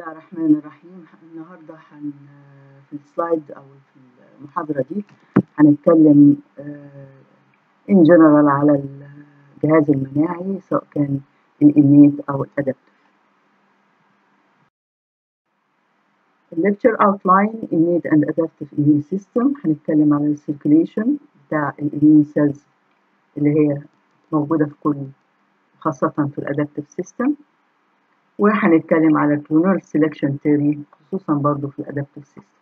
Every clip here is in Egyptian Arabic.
الله الرحمن الرحيم النهارده هن في السلايد او في المحاضره دي هنتكلم ان جنرال على الجهاز المناعي سواء كان الانيت او الادابتيف الليكتشر اوتلاين innate and adaptive immune system هنتكلم على السيركيليشن بتاع الاميون سيلز اللي هي موجوده في كل خاصه في الادابتيف سيستم وهنتكلم على clonal selection theory خصوصا برضو في الادابتيف سيستم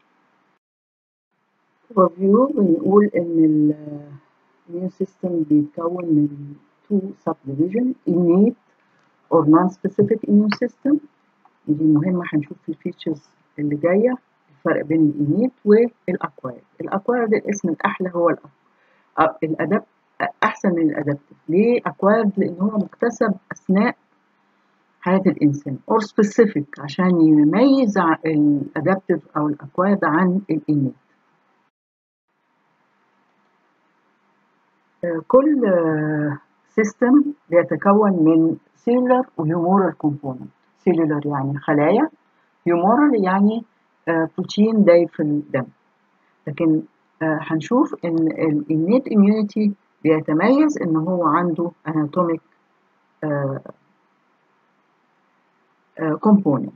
overview بنقول ان الاميون سيستم بيتكون من two subdivision innate or non-specific immune system ودي مهمة هنشوف في الفيتشرز اللي جاية الفرق بين الانيت والاكوايرد الاكوايرد الاسم الاحلى هو الادابت احسن من الادابتيف ليه اكوايرد لان هو مكتسب اثناء حياة الإنسان or specific عشان يميز الأدابتيف أو الأكوايرد عن الإنيت كل سيستم بيتكون من cellular وهيومورال كومبوننت cellular يعني خلايا هيومورال يعني بروتين دايب في الدم لكن هنشوف ان الانيت immunity بيتميز ان هو عنده anatomic component.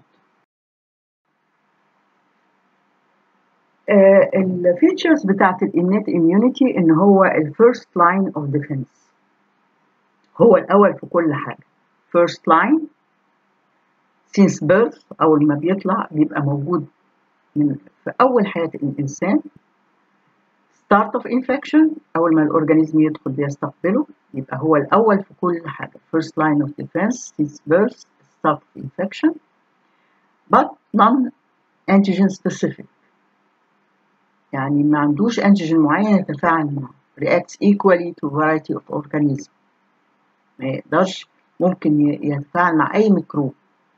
الفيتشرز بتاعت الانيت اميونيتي ان هو الفيرست لاين اوف ديفense هو الاول في كل حاجه first line since birth اول ما بيطلع بيبقى موجود من في اول حياه الانسان start of infection اول ما الاورجانيزم يدخل بيستقبله يبقى هو الاول في كل حاجه first line of defense since birth start of infection but non-antigen specific يعني ما عندوش انتيجين معين يتفاعل معه reacts equally to variety of organism ما يقدرش ممكن يتفاعل مع أي ميكروب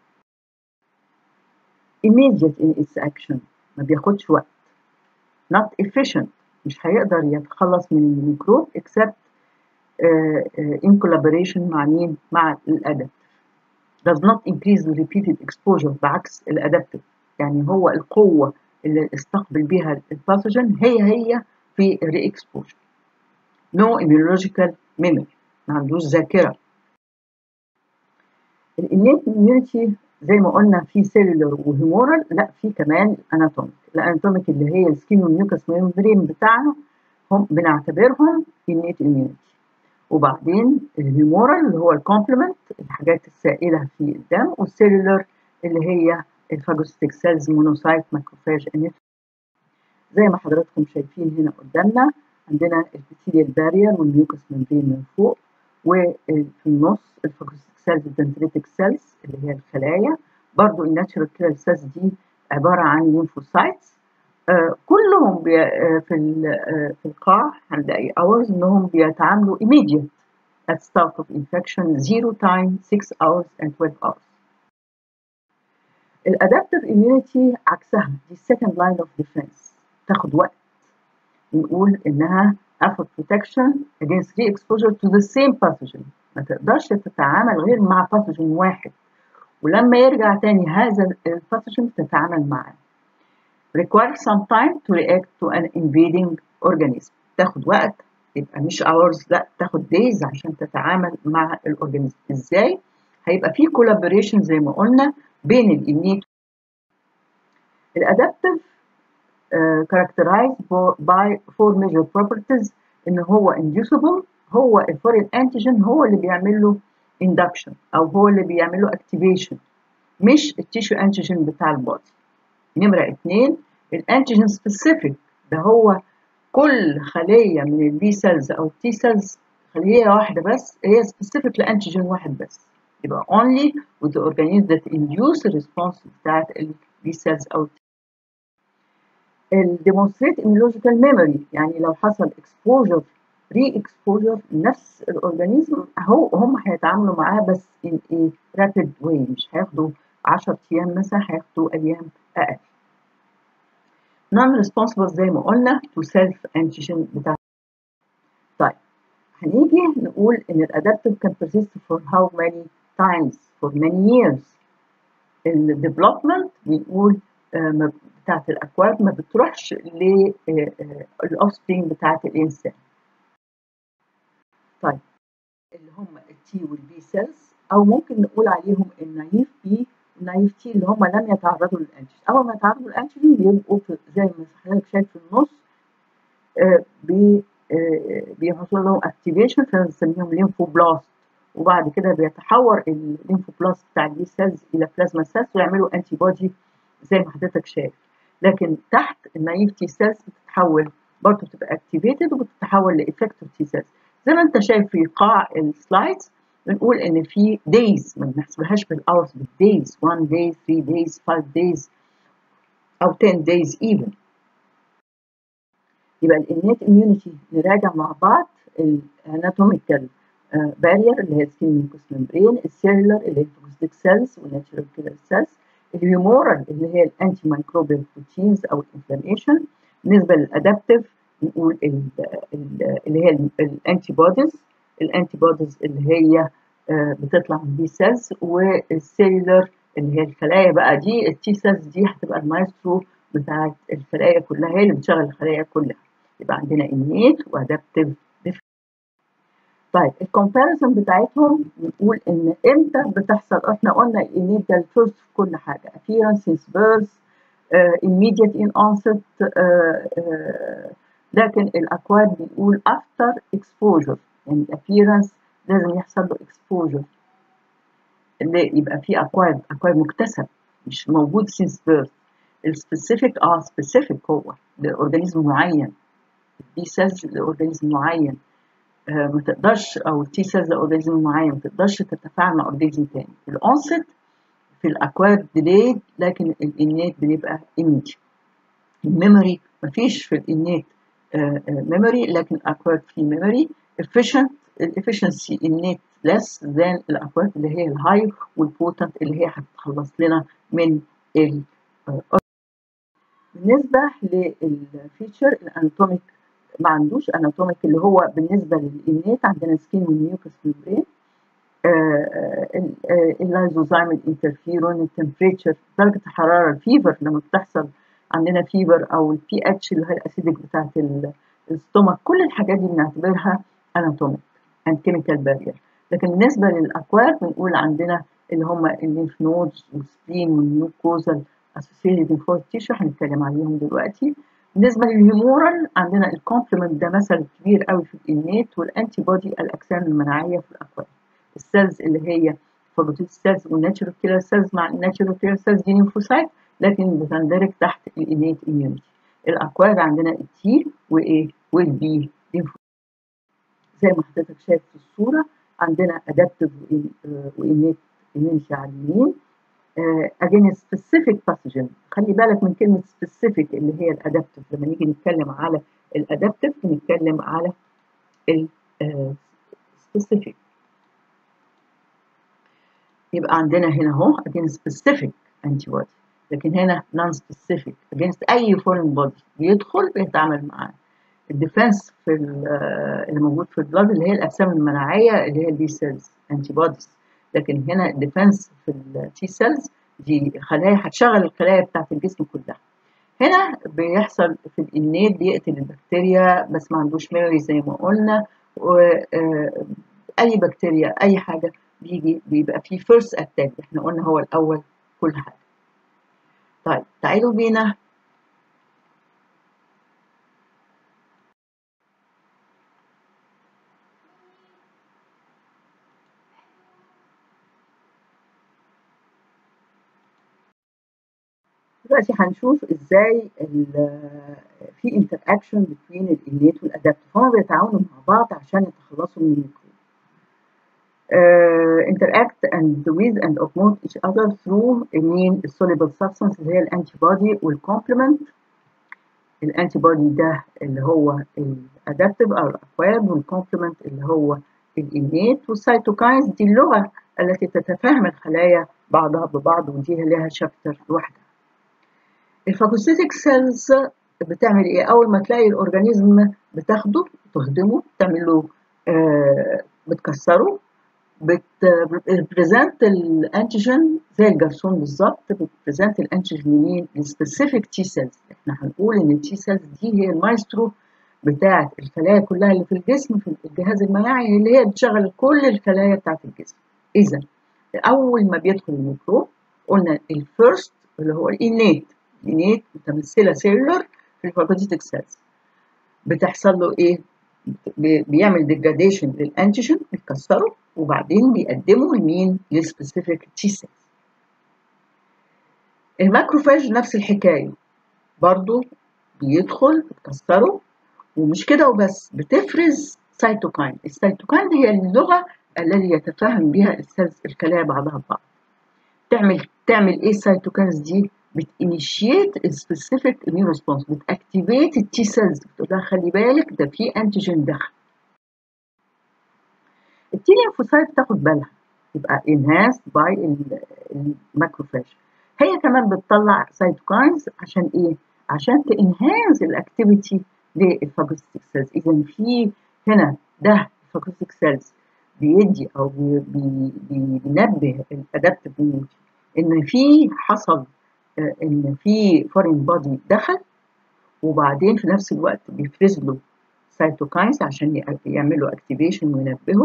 immediate in its action ما بياخدش وقت not efficient مش هيقدر يتخلص من الميكروب except uh, uh, in collaboration مع مين؟ مع الأدب does not increase the repeated exposure بعكس الادابتيف يعني هو القوة اللي استقبل بها الباثوجين هي هي في الري اكسبوجر no immunological memory ما عندوش ذاكرة الانيت immunity زي ما قلنا في سيلولر وهيمورال لا في كمان اناتوميك الاناتوميك اللي هي السكين والميوكس ميمبرين بتاعنا هم بنعتبرهم انيت immunity وبعدين الهيمورال اللي هو الكومبلمنت الحاجات السائله في الدم والسيلولر اللي هي الفاجوستيك سيلز مونوسايت ماكروفاج انيت زي ما حضراتكم شايفين هنا قدامنا عندنا البيثيليال بارير والميوكس ممبرين من فوق وفي النص الفاجوستيك سيلز الدنتريتك سيلز اللي هي الخلايا برضو الناتشورال كيلر سيلز دي عباره عن ليمفوسايتس آه كلهم بي آه في آه في القاع هنلاقي hours انهم بيتعاملوا immediate at start of infection 0 time 6 hours and 12 hours. الادابتيف immunity عكسها دي second line of defense تاخد وقت نقول انها afford protection against re-exposure to the same pathogen ما تقدرش تتعامل غير مع باثوجين واحد ولما يرجع تاني هذا الباثوجين تتعامل معاه require some time to react to an invading organism تاخد وقت يبقى مش hours لا تاخد days عشان تتعامل مع الاورجانيزم ازاي هيبقى في collaboration زي ما قلنا بين الانيت الادابتيف uh, characterized by four major properties ان هو inducible هو الفورين انتيجين هو اللي بيعمل له induction او هو اللي بيعمل له activation مش التيشو انتيجين بتاع البودي نمرة اتنين الانتيجين سبيسيفيك ده هو كل خلية من البي سيلز أو التي سيلز خلية واحدة بس هي سبيسيفيك لانتيجين واحد بس يبقى only with the organism that induce the response بتاعت البي سيلز أو الديمونستريت immunological memory يعني لو حصل exposure ري exposure نفس الأورجانيزم هو هم هيتعاملوا معاه بس in a rapid way مش هياخدوا 10 أيام مثلا هياخدوا أيام أقل non responsible زي ما قلنا to self antigen بتاع طيب هنيجي نقول ان الادابتيف can persist for how many times for many years الديفلوبمنت بنقول بتاعت الاكواد ما بتروحش للاوفسبرينج بتاعت الانسان طيب اللي هم التي والبي سيلز او ممكن نقول عليهم النايف بي والنايف تي اللي هم لم يتعرضوا للانتيجين اول ما يتعرضوا للانتيجين بيبقوا زي ما حضرتك شايف في النص آه بي آه بيحصل لهم اكتيفيشن فنسميهم ليمفوبلاست وبعد كده بيتحول الليمفوبلاست بتاع البي سيلز الى بلازما سيلز ويعملوا انتي بودي زي ما حضرتك شايف لكن تحت النايف تي سيلز بتتحول برضه بتبقى اكتيفيتد وبتتحول لافكتيف تي سيلز زي ما انت شايف في قاع السلايدز بنقول ان في دايز ما بنحسبهاش بالاورز بالدايز 1 day 3 days 5 days او 10 days even يبقى الانيت اميونيتي نراجع مع بعض الاناتوميكال بارير اللي هي سكين ميوكوس ممبرين السيلولر اللي هي الفوكسديك سيلز والناتشورال كيلر سيلز الهيومورال اللي هي الانتي مايكروبيال بروتينز او الانفلاميشن بالنسبه للادابتيف نقول اللي هي الانتي بوديز الانتي بوديز اللي هي بتطلع من بي سيلز والسيلولر اللي هي الخلايا بقى دي التي سيلز دي هتبقى المايسترو بتاعت الخلايا كلها هي اللي بتشغل الخلايا كلها يبقى عندنا انيت وادابتيف طيب الكومباريزون بتاعتهم بنقول ان امتى بتحصل احنا قلنا الانيت ده الفيرست في كل حاجه appearance since birth uh, immediate in onset uh, uh, لكن الاكواد بنقول after exposure يعني appearance لازم يحصل له exposure اللي يبقى في اكواد اكواد مكتسب مش موجود since birth السبيسيفيك اه سبيسيفيك هو لاورجانيزم معين البي سيلز لاورجانيزم معين آه ما تقدرش او التي سيلز لاورجانيزم معين ما تقدرش تتفاعل مع اورجانيزم تاني الاونست في الاكواد ديليد لكن الانيت بنبقى immediate الميموري مفيش في الانيت ميموري لكن الاكواد في ميموري efficient الافشنسي النت less than الاكواد اللي هي الهاي والبوتنت اللي هي هتخلص لنا من ال بالنسبه للفيتشر الاناتوميك ما عندوش اناتوميك اللي هو بالنسبه للانيت عندنا سكين والميوكس ميمبرين اللايزوزايم الانترفيرون التمبريتشر درجه الحراره الفيفر لما بتحصل عندنا فيفر او البي اتش اللي هي الاسيدك بتاعت الستومك كل الحاجات دي بنعتبرها اناتوميك اند كيميكال بارير لكن بالنسبه للاكواد بنقول عندنا اللي هم الليمف نودز والسبلين والميوكوزال اسوسييتد ليمفويد تيشو هنتكلم عليهم دلوقتي بالنسبه للهيمورال عندنا الكومبلمنت ده مثل كبير قوي في الانيت والانتي بودي الاجسام المناعيه في الاكواد السيلز اللي هي فاجوتيت سيلز والناتشورال كيلر سيلز مع الناتشورال كيلر سيلز دي ليمفوسايت لكن بتندرج تحت الانيت اميونيتي الاكواد عندنا التي وايه والبي ليمفوسايت زي ما حضرتك شايف في الصوره عندنا ادابتيف وانيت اميونيتي على اليمين اجين سبيسيفيك باثوجين خلي بالك من كلمه سبيسيفيك اللي هي الادابتيف لما نيجي نتكلم على الادابتيف بنتكلم على السبيسيفيك يبقى عندنا هنا اهو اجين سبيسيفيك انتي بودي لكن هنا نون سبيسيفيك اجينست اي فورين بودي بيدخل بيتعامل معاه الديفنس في اللي موجود في البلاد اللي هي الاجسام المناعيه اللي هي البي سيلز انتي بوديز لكن هنا الديفنس في التي سيلز دي خلايا هتشغل الخلايا بتاعت الجسم كلها هنا بيحصل في الانيت بيقتل البكتيريا بس ما عندوش ميموري زي ما قلنا واي بكتيريا اي حاجه بيجي بيبقى فيه فيرست اتاك احنا قلنا هو الاول كل حاجه طيب تعالوا بينا دلوقتي هنشوف ازاي في انتر اكشن بين الانيت والادابتيف هما بيتعاونوا مع بعض عشان يتخلصوا من الميكروب uh, interact and with and promote each other through immune soluble substance اللي هي الانتي بودي والكومبلمنت الانتي بودي ده اللي هو الادابتيف او الاكواد والكومبلمنت اللي هو الانيت والسيتوكاينز دي اللغه التي تتفاهم الخلايا بعضها ببعض ودي لها شابتر لوحدها الفاجوسيتك سيلز بتعمل ايه اول ما تلاقي الاورجانيزم بتاخده تهضمه تعمل له آه بتكسره بتبريزنت الانتيجين زي الجرثوم بالظبط بتبريزنت الانتيجين لمين؟ لسبيسيفيك تي سيلز احنا هنقول ان التي سيلز دي هي المايسترو بتاعه الخلايا كلها اللي في الجسم في الجهاز المناعي اللي هي بتشغل كل الخلايا بتاعه الجسم اذا اول ما بيدخل الميكروب قلنا الفيرست اللي هو الانيت الانيت متمثله سيلولر في الفاجوسيتك سيلز بتحصل له ايه؟ بيعمل ديجراديشن للانتيجين بيكسره وبعدين بيقدمه لمين؟ للسبيسيفيك تي سيلز. الماكروفاج نفس الحكايه برضو بيدخل بتكسره ومش كده وبس بتفرز سيتوكاين، السيتوكاين هي اللغه التي يتفاهم بها السيلز الخلايا بعضها البعض. تعمل تعمل ايه السيتوكاينز دي؟ بتinitiate السبيسيفيك immune ريسبونس بتاكتيفيت التي سيلز بتقول لها خلي بالك ده في انتيجين دخل التي ليمفوسايت تاخد بالها يبقى enhanced باي الماكروفاج هي كمان بتطلع سيتوكاينز عشان ايه؟ عشان تنهانز الاكتيفيتي للفاجوسيتك سيلز اذا في هنا ده الفاجوسيتك سيلز بيدي او بي بي بينبه الادابتيف immunity ان في حصل ان في فورين بودي دخل وبعدين في نفس الوقت بيفرز له سيتوكاينز عشان يعملوا اكتيفيشن وينبهه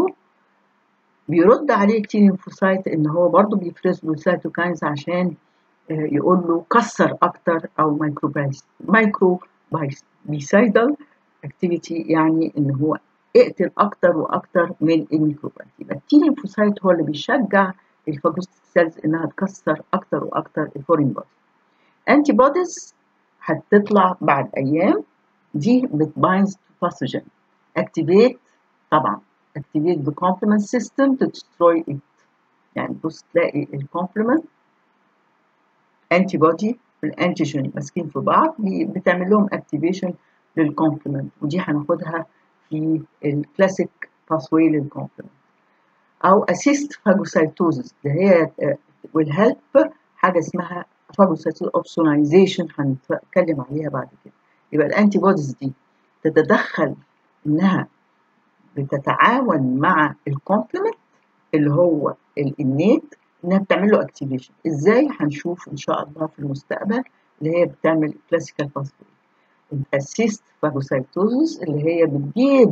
بيرد عليه كتير ليمفوسايت ان هو برضه بيفرز له سيتوكاينز عشان يقول له كسر اكتر او مايكروبايس مايكرو بيسايدال اكتيفيتي يعني ان هو اقتل اكتر واكتر من الميكروبات يبقى التي ليمفوسايت هو اللي بيشجع الفاجوستيك سيلز انها تكسر اكتر واكتر الفورين بودي انتي بوديز هتطلع بعد ايام دي بتباينز باثوجين اكتيفيت طبعا activate the complement system to destroy it يعني بص تلاقي الكومبلمنت انتي بودي والانتيجين ماسكين في بعض بتعمل لهم اكتيفيشن للكومبلمنت ودي هناخدها في الكلاسيك باثواي للكومبلمنت او اسيست فاجوسايتوزس اللي هي والهيلب حاجه اسمها فاجوسايتوز اوبسونايزيشن هنتكلم عليها بعد كده يبقى الانتي بوديز دي تتدخل انها بتتعاون مع الكومبلمنت اللي هو الانيت انها بتعمل له اكتيفيشن ازاي هنشوف ان شاء الله في المستقبل اللي هي بتعمل كلاسيكال باثوي الاسيست فاجوسايتوزس اللي هي بتجيب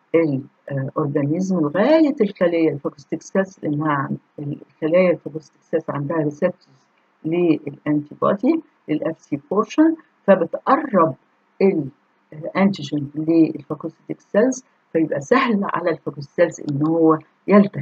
الاورجانيزم لغايه الخليه الفاجوستيك سيلز لانها الخلايا الفاجوستيك سيلز عندها ريسبتورز للانتي بودي للاف سي بورشن فبتقرب الانتيجين للفاجوستيك سيلز فيبقى سهل على الفاجوستيك سيلز ان هو يلتهم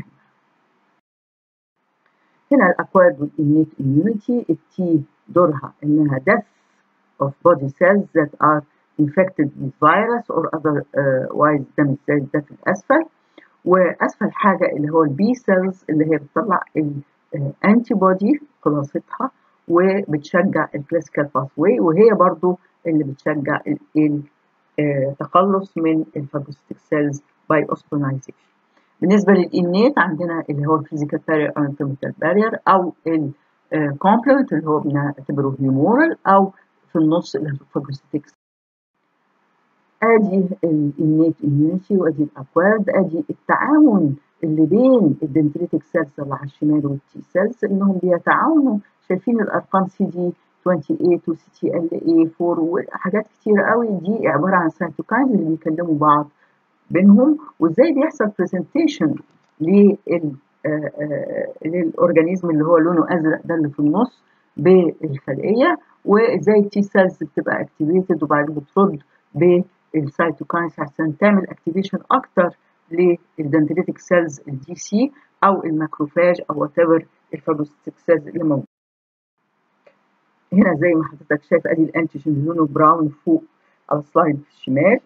هنا الاكوارد والانيت immunity التي دورها انها death of body cells that are infected with virus or otherwise damaged cells ده في الاسفل واسفل حاجه اللي هو البي سيلز اللي هي بتطلع الانتي بودي خلاصتها وبتشجع الكلاسيكال باثواي وهي برضو اللي بتشجع التخلص من الفاجوستيك سيلز باي اوستونايزيشن بالنسبه للانيت عندنا اللي هو الفيزيكال بارير او انترميتال بارير او الكومبلمنت اللي هو بنعتبره هيومورال او في النص اللي هو الفاجوستيك ادي الانيت immunity وادي الاكوارد ادي التعاون اللي بين الدنتريتك سيلز اللي على الشمال والتي سيلز انهم بيتعاونوا شايفين الارقام سي دي 28 وسي تي ال اي 4 وحاجات كتيره قوي دي عباره عن سيتوكاينز اللي بيكلموا بعض بينهم وازاي بيحصل برزنتيشن لل للاورجانيزم اللي هو لونه ازرق ده اللي في النص بالخليه وازاي التي سيلز بتبقى اكتيفيتد وبعدين بترد بالسيتوكاينز عشان تعمل اكتيفيشن اكتر للدندريتك سيلز الدي سي او الماكروفاج او وات ايفر الفاجوستيك سيلز اللي موجوده هنا زي ما حضرتك شايف ادي الانتيجين اللي لونه براون فوق على السلايد في الشمال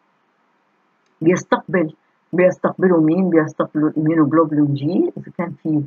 بيستقبل بيستقبلوا مين؟ بيستقبلوا الاميونوجلوبولين جي اذا كان في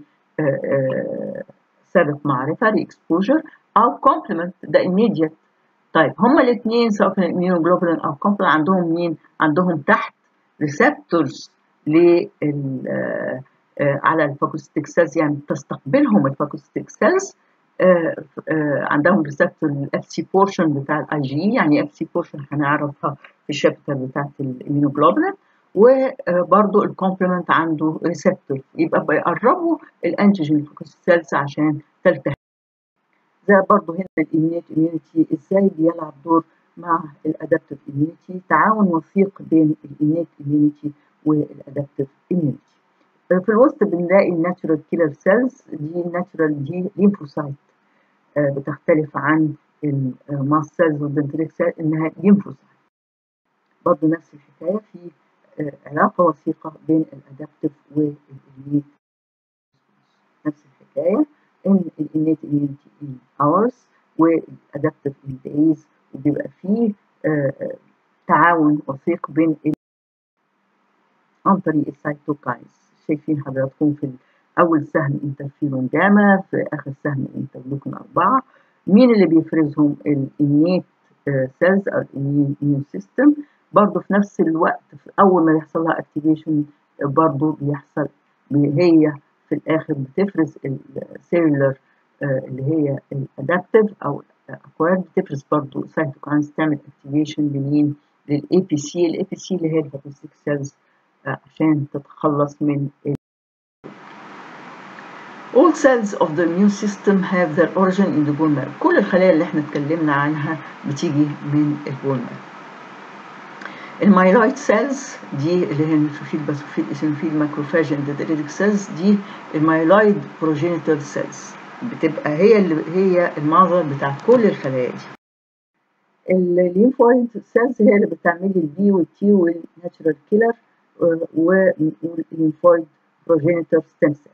سابق معرفه ريكسبوجر او كومبلمنت ده immediate طيب هما الاثنين سواء كان الاميونوجلوبولين او كومبلمنت عندهم مين؟ عندهم تحت ريسبتورز لل على الفاجوستيك سيلز يعني تستقبلهم الفاجوستيك سيلز عندهم ريسبتور الاف سي بورشن بتاع الاي جي يعني اف سي بورشن هنعرفها في الشابتر بتاعت الاميونوجلوبولين وبرضه الكومبلمنت عنده ريسبتور يبقى بيقربوا الانتيجين سيلز عشان تلتهب زي برضه هنا الانيت اميونيتي ازاي بيلعب دور مع الادابتيف اميونيتي تعاون وثيق بين الانيت اميونيتي والادابتيف اميونيتي في الوسط بنلاقي الناتشورال كيلر سيلز دي الناتشورال دي ليمفوسايت بتختلف عن الماس سيلز والدنتريك سيلز انها ليمفوسايت برضه نفس الحكايه في علاقه وثيقه بين الادابتيف والانيت نفس الحكايه ان الانيت اميونيتي ان اورز والادابتيف ان دايز وبيبقى فيه تعاون وثيق بين عن طريق السيتوكاينز شايفين حضراتكم في اول سهم انترفيرون جاما في اخر سهم انترلوكين أربعة مين اللي بيفرزهم الانيت سيلز او الاميون سيستم برضه في نفس الوقت في اول ما يحصل لها اكتيفيشن برضه بيحصل هي في الاخر بتفرز السيلولر اللي هي الادابتيف او الاكواد بتفرز برضه سايتوكاينز تعمل اكتيفيشن لمين للاي بي سي الاي بي سي اللي هي الهيباتيك سيلز عشان تتخلص من All cells of the immune system have their origin in the bone marrow. كل الخلايا اللي احنا اتكلمنا عنها بتيجي من البون مارو. المايلويد سيلز دي اللي هي النيتروفيل باسوفيل اسينوفيل ماكروفاج انديدريتك سيلز دي المايلويد بروجينيتور سيلز بتبقى هي اللي هي المظهر بتاع كل الخلايا دي. الليمفويد سيلز هي اللي بتعمل لي البي والتي والناتشورال كيلر والليمفويد بروجينيتور ستيم سيل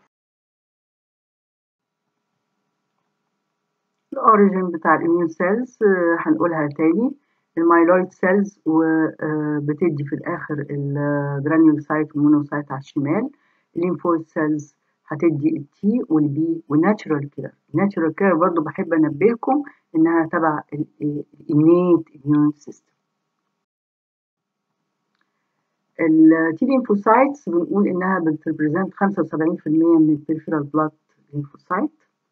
الاوريجين بتاع الاميون سيلز هنقولها تاني المايلويد سيلز وبتدي في الاخر الجرانيولوسايت والمونوسايت على الشمال الليمفويد سيلز هتدي التي والبي والناتشورال كيلر الناتشورال كيلر برضو بحب انبهكم انها تبع الانيت اميون سيستم التي ليمفوسايتس بنقول انها بتريبريزنت 75% من البريفيرال بلاد ليمفوسايت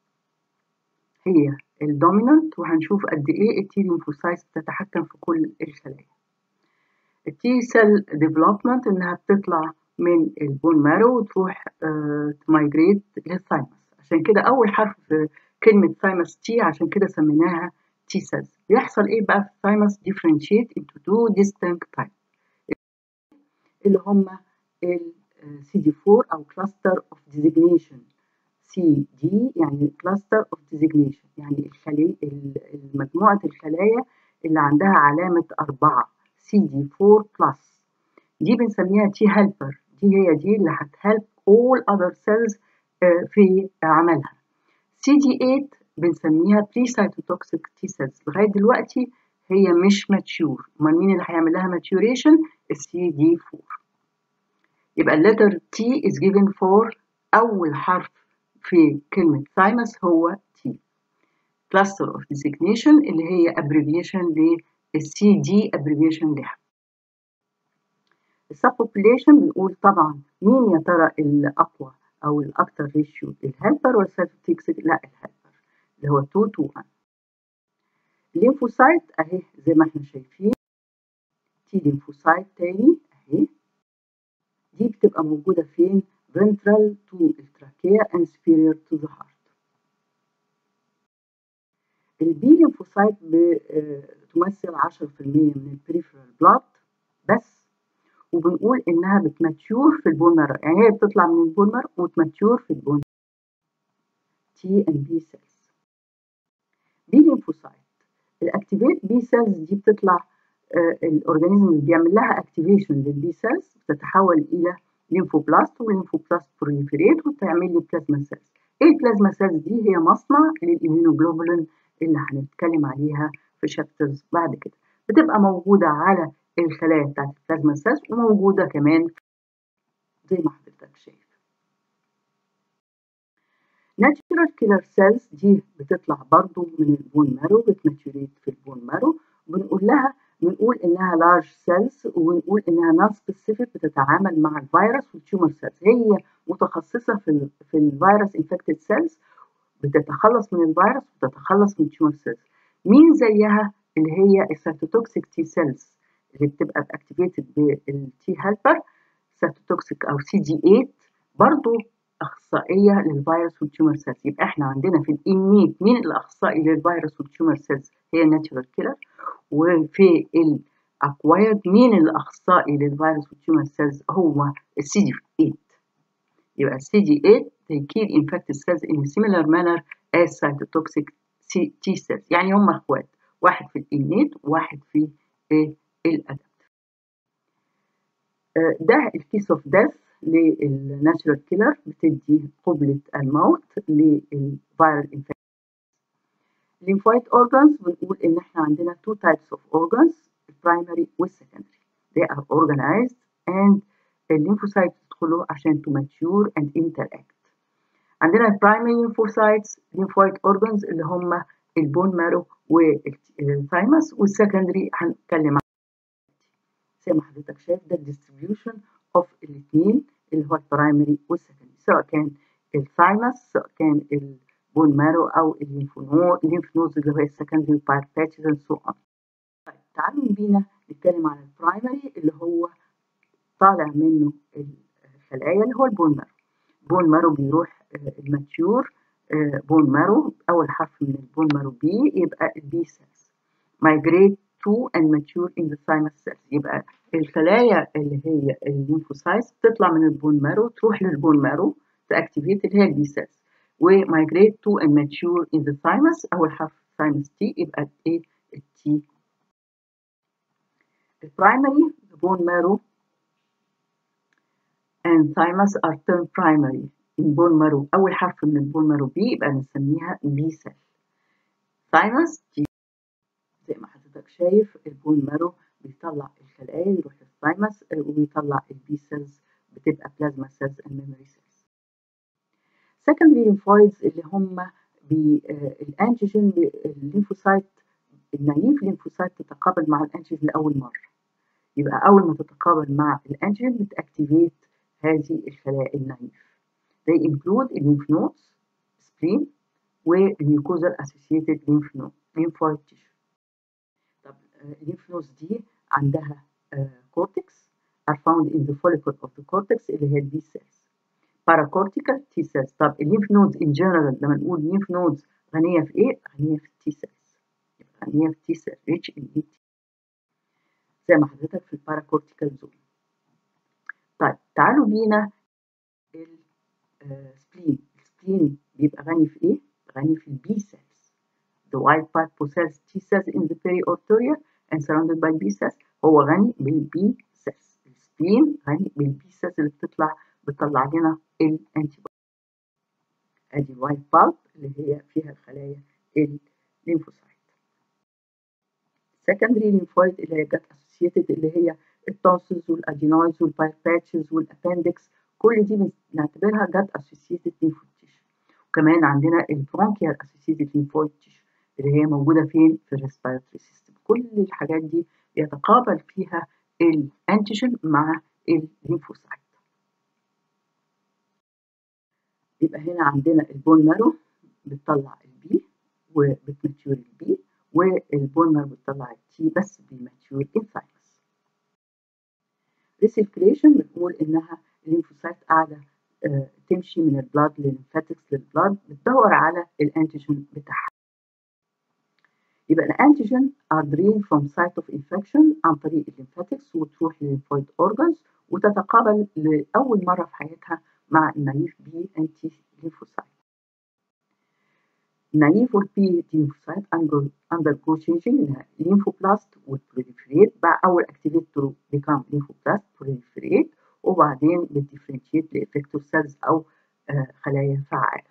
هي الدومينانت وهنشوف قد ايه التي ليمفوسايتس بتتحكم في كل الخلايا التي سيل ديفلوبمنت انها بتطلع من البون مارو وتروح آه تمايجريت للثايمس عشان كده اول حرف في كلمه ثايمس تي عشان كده سميناها تي سيلز بيحصل ايه بقى في الثايمس ديفرنشيت انتو تو ديستنكت تايب اللي هم السي دي 4 او كلاستر اوف ديزيجنيشن سي دي يعني كلاستر اوف ديزيجنيشن يعني الخلية مجموعة الخلايا اللي عندها علامة أربعة سي دي 4 بلس دي بنسميها تي هيلبر دي هي دي اللي هتهلب all other cells في عملها سي دي 8 بنسميها بري سايتوتوكسيك تي سيلز لغاية دلوقتي هي مش ماتشور امال مين اللي هيعمل لها ماتيوريشن السي دي 4 يبقى اللتر تي is given for أول حرف في كلمة thymus هو T cluster of designation اللي هي abbreviation للسي دي abbreviation لها السبوبوليشن بنقول طبعا مين يا ترى الأقوى أو الأكثر ريشيو الهيلبر ولا السيتوتيكسيك لا الهيلبر اللي هو 2 to 1 الليمفوسايت أهي زي ما احنا شايفين تي ليمفوسايت تاني أهي دي بتبقى موجودة فين ventral to التراكية and superior to the heart. البي ليمفوسايت بتمثل 10% من البريفرال بلاد بس وبنقول انها بتماتيور في البون مارو يعني هي بتطلع من البون مارو وتماتيور في البون تي اند بي سيلز بي ليمفوسايت الاكتيفيت بي سيلز دي بتطلع الاورجانيزم اللي بيعمل لها اكتيفيشن للبي سيلز بتتحول الى ليمفوبلاست والليمفوبلاست بروليفريت وتعمل لي بلازما سيلز ايه البلازما سيلز دي هي مصنع للاميونوجلوبولين اللي هنتكلم عليها في شابترز بعد كده بتبقى موجودة على الخلايا بتاعت البلازما سيلز وموجودة كمان زي ما حضرتك شايف ناتشورال كيلر سيلز دي بتطلع برضو من البون مارو بتماتوريت في البون مارو بنقول لها بنقول انها لارج سيلز وبنقول انها نون سبيسيفيك بتتعامل مع الفيروس والتيومر سيلز هي متخصصه في ال في الفيروس انفكتد سيلز بتتخلص من الفيروس وتتخلص من التيومر سيلز مين زيها اللي هي السيتوتوكسيك تي سيلز اللي بتبقى اكتيفيتد بالتي هيلبر سيتوتوكسيك او سي دي 8 برضو اخصائيه للفيروس والتيومر سيلز يبقى احنا عندنا في الانيت مين الاخصائي للفيروس والتيومر سيلز هي الناتشورال كيلر وفي الاكوايرد مين الاخصائي للفيروس والتيومر سيلز هو السي دي 8 يبقى السي دي 8 they kill infected cells in a similar manner as cytotoxic T cells يعني هم اخوات واحد في الانيت وواحد في الادب ده الكيس اوف ديث للناتشورال كيلر بتدي قبلة الموت للفيرال انفكشن lymphoid organs بنقول ان احنا عندنا two types of organs primary والsecondary they are organized and الليمفوسايت يدخلوا عشان to mature and interact عندنا البرايمري lymphocytes lymphoid organs اللي هم البون مارو والثايمس والسكندري هنتكلم عنه زي ما حضرتك شايف ده الديستريبيوشن اوف الاثنين اللي هو البرايمري والسكندري سواء كان الثايمس سواء كان البون مارو او الليمف نودز اللي هو السكندري باير باتشز اند سو اون طيب تعالوا بينا نتكلم عن البرايمري اللي هو طالع منه الخلايا اللي هو البون مارو بون مارو بيروح الماتيور بون مارو اول حرف من البون مارو بي يبقى البي سيلز migrate to and mature in the thymus cells يبقى الخلايا اللي هي الليمفوسايتس بتطلع من البون مارو تروح للبون مارو تاكتيفيت اللي هي البي سيلز وmigrate to and mature in the thymus اول حرف thymus T يبقى الايه التي البرايمري bone marrow and thymus are termed primary in bone marrow أول حرف من البون مارو بي يبقى نسميها بي سيل thymus دي زي ما حضرتك شايف البون مارو بيطلع الخلايا يروح للثايمس وبيطلع البي سيلز بتبقى بلازما سيلز and memory cells secondary lymphoids اللي هم الانتيجين الليمفوسايت النايف ليمفوسايت تتقابل مع الانتيجين لأول مرة يبقى أول ما تتقابل مع الانتيجين بتأكتيفيت هذه الخلايا النايف they include lymph nodes spleen والmucosal associated lymph node lymphoid tissue طب الليمف نودز دي عندها كورتكس are found in the follicle of the cortex اللي هي البي سيلز paracortical T cells طب الليمف نودز in general لما نقول lymph nodes غنية في ايه؟ غنية في التي سيلز غنية في التي سيل rich in ET زي ما حضرتك في الباراكورتيكال زون طيب تعالوا بينا السبلين السبلين بيبقى غني في ايه؟ غني في البي سيلز the white part possesses T cells in the periortoria and surrounded by B cells هو غني بالبي سيلز السبلين غني بالبي سيلز اللي بتطلع بتطلع لنا الانتي ادي الوايت بالب اللي هي فيها الخلايا الليمفوسايت secondary lymphoid اللي هي جت associated اللي هي التونسلز والادينويدز والبايباتشز والابندكس كل دي بنعتبرها جت associated lymphoid tissue وكمان عندنا البرونكيال associated lymphoid tissue اللي هي موجودة فين في الريسبيراتوري سيستم كل الحاجات دي بيتقابل فيها الانتيجين مع الليمفوسايت يبقى هنا عندنا البون مارو بتطلع البي وبتماتيور البي والبون مارو بتطلع التي بس بيماتيور الثايمس ريسيركيليشن بنقول انها الليمفوسايت قاعده آه تمشي من البلاد للليمفاتكس للبلاد بتدور على الانتيجين بتاعها يبقى الانتيجين are drained from site of infection عن طريق الليمفاتكس وتروح للليمفويد اورجانز وتتقابل لأول مرة في حياتها مع النايف بي انتي ليمفوسايت naive or P lymphocyte undergo changing in lymphoblast would proliferate بقى أول activate to become lymphoblast proliferate وبعدين بتديفرنشيت لإفكتور سيلز أو آه خلايا فعالة.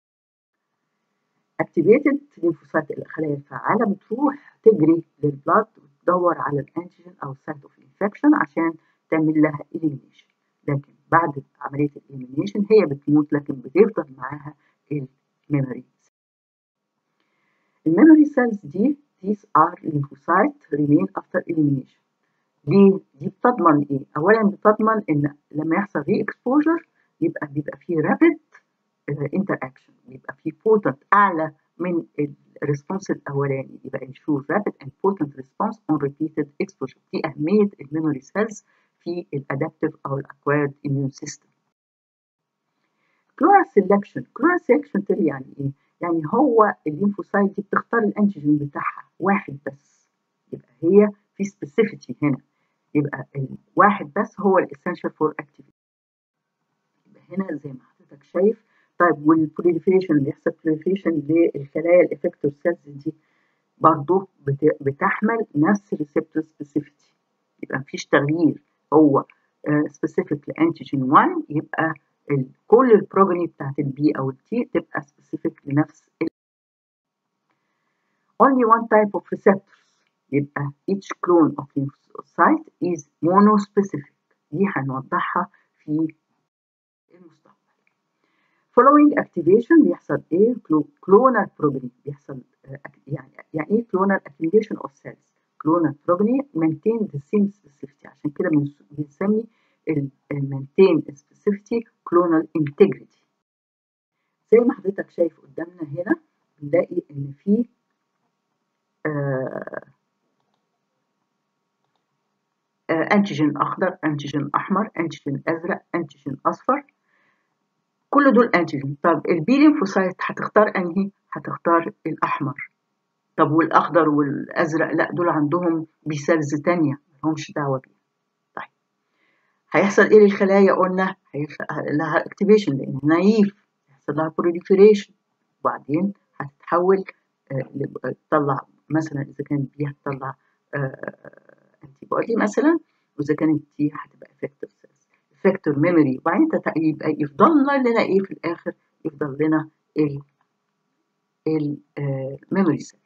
activated lymphocyte الخلايا الفعالة بتروح تجري للبلاد وتدور على الانتيجين أو site of infection عشان تعمل لها elimination لكن بعد عملية الإليمينيشن هي بتموت لكن بتفضل معاها الميموري الميموري سيلز دي these are lymphocytes remain after elimination ليه؟ دي بتضمن ايه؟ اولا بتضمن ان لما يحصل ري اكسبوجر يبقى بيبقى فيه رابيد انتر اكشن بيبقى فيه بوتنت اعلى من الريسبونس الاولاني يبقى ensure rapid and potent response on repeated exposure دي اهميه الميموري سيلز في الادابتيف او الاكوايرد اميون سيستم كلونال سيلكشن كلونال سيلكشن تري يعني ايه يعني هو الليمفوسايت دي بتختار الانتيجين بتاعها واحد بس يبقى هي في سبيسيفيتي هنا يبقى الواحد بس هو الاسينشال فور اكتيفيتي يبقى هنا زي ما حضرتك شايف طيب والبروليفريشن اللي يحصل بروليفريشن للخلايا الافكتور سيلز دي برضه بتحمل نفس الريسبتور سبيسيفيتي يبقى مفيش تغيير هو سبيسيفيك لانتيجين 1 يبقى كل البروجني بتاعت البي او التي تبقى سبيسيفيك لنفس ال only one type of receptors يبقى each clone of lymphocyte is monospecific دي هنوضحها في المستقبل following activation بيحصل ايه clonal progeny بيحصل يعني يعني ايه clonal accumulation of cells clonal progeny maintain the same specificity عشان كده بنسمي ال maintain specificity clonal integrity زي ما حضرتك شايف قدامنا هنا بنلاقي ان في آه آه انتيجين اخضر انتيجين احمر انتيجين ازرق انتيجين اصفر كل دول انتيجين طب البي ليمفوسايت هتختار انهي هتختار الاحمر طب والاخضر والازرق لا دول عندهم بي سيلز تانية ملهمش دعوه بيها طيب هيحصل ايه للخلايا قلنا هيحصل لها اكتيفيشن لان نايف هيحصل لها بروليفريشن وبعدين هتتحول آه تطلع مثلا اذا كانت بي هتطلع انتي بودي مثلا واذا كانت تي هتبقى افكتور سيلز افكتور ميموري وبعدين يبقى يفضل لنا ايه في الاخر يفضل لنا ال الميموري سيلز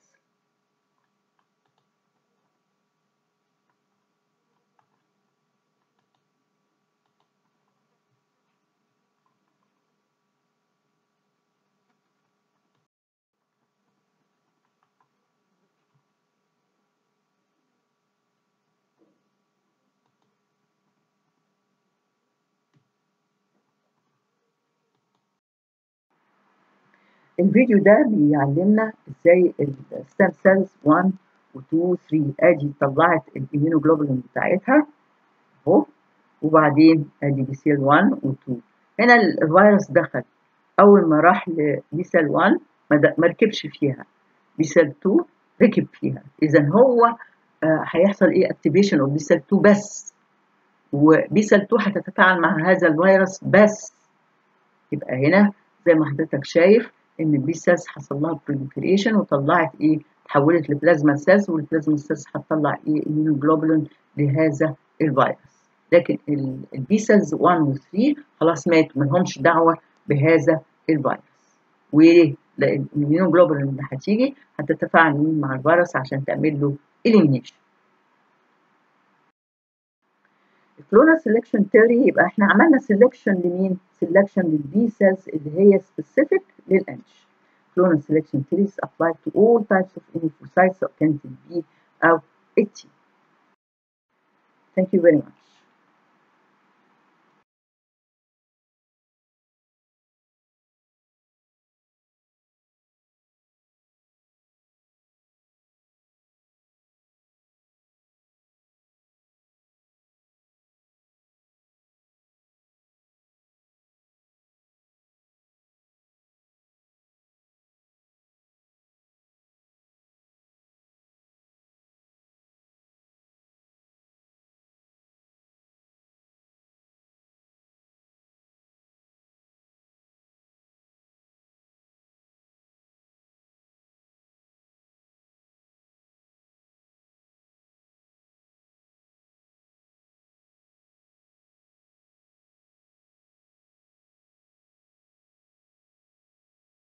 الفيديو ده بيعلمنا ازاي الستام سيلز 1 و 2 و 3 ادي طلعت الاميونوجلوبولين بتاعتها اهو وبعدين ادي بي سيل 1 و 2 هنا الفيروس دخل اول ما راح لبي سيل 1 ما ركبش فيها بي سيل 2 ركب فيها اذا هو آه هيحصل ايه اكتيفيشن اوف بي سيل 2 بس وبي سيل 2 هتتفاعل مع هذا الفيروس بس يبقى هنا زي ما حضرتك شايف ان البي سيلز حصل لها بروليفريشن وطلعت ايه تحولت لبلازما سيلز والبلازما سيلز هتطلع ايه اميونوجلوبولين لهذا الفيروس لكن البي سيلز 1 و 3 خلاص ماتوا مالهمش دعوه بهذا الفيروس وليه؟ لان الاميونوجلوبولين اللي هتيجي هتتفاعل مع الفيروس عشان تعمل له اليمينيشن الكلونال سيلكشن تيوري يبقى احنا عملنا سيلكشن لمين؟ سيلكشن للبي سيلز اللي هي سبيسيفيك للانش. كلونال سيلكشن theories apply to all types of lymphocytes سواء كانت البي او التي. Thank you very much.